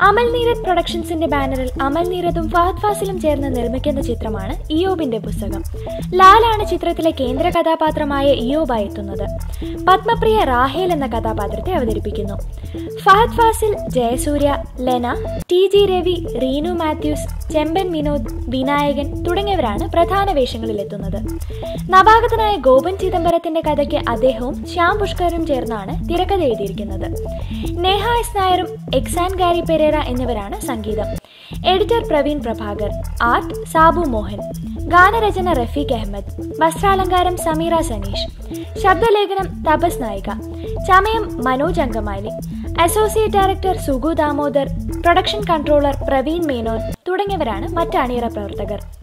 അമൽ നീരത് പ്രൊഡക്ഷൻസിന്റെ ബാനറിൽ അമൽ നീരതും ഫഹദ് ഫാസിലും ചേർന്ന് നിർമ്മിക്കുന്ന ചിത്രമാണ് ഇയോബിന്റെ പുസ്തകം ലാലാണ് ചിത്രത്തിലെ കേന്ദ്ര കഥാപാത്രമായ ഇയോബായി എത്തുന്നത് പത്മപ്രിയ റാഹേൽ എന്ന കഥാപാത്രത്തെ അവതരിപ്പിക്കുന്നു ഫഹദ് ഫാസിൽ ജയസൂര്യ ലെന ടി ജി രവി റീനു മാത്യൂസ് ചെമ്പൻ വിനോദ് വിനായകൻ തുടങ്ങിയവരാണ് പ്രധാന വേഷങ്ങളിലെത്തുന്നത് നവാഗതനായ ഗോപൻ ചിദംബരത്തിന്റെ കഥയ്ക്ക് അദ്ദേഹവും ശ്യാം പുഷ്കറും ചേർന്നാണ് തിരക്കഥ എഴുതിയിരിക്കുന്നത് നേഹ എസ് നായരും എക്സാൻ ഗാരി പെരേറ എന്നിവരാണ് സംഗീതം എഡിറ്റർ പ്രവീൺ പ്രഭാകർ ആർട്ട് സാബു മോഹൻ ഗാനരചന റഫീഖ് അഹമ്മദ് വസ്ത്രാലങ്കാരം സമീറ സനീഷ് ശബ്ദലേഖനം തപസ് നായിക ചമയം Manoj Angamaly associate director Sugu Damodar production controller Praveen Menon തുടങ്ങിയവരാണ് മറ്റ് അണിയറ പ്രവർത്തകർ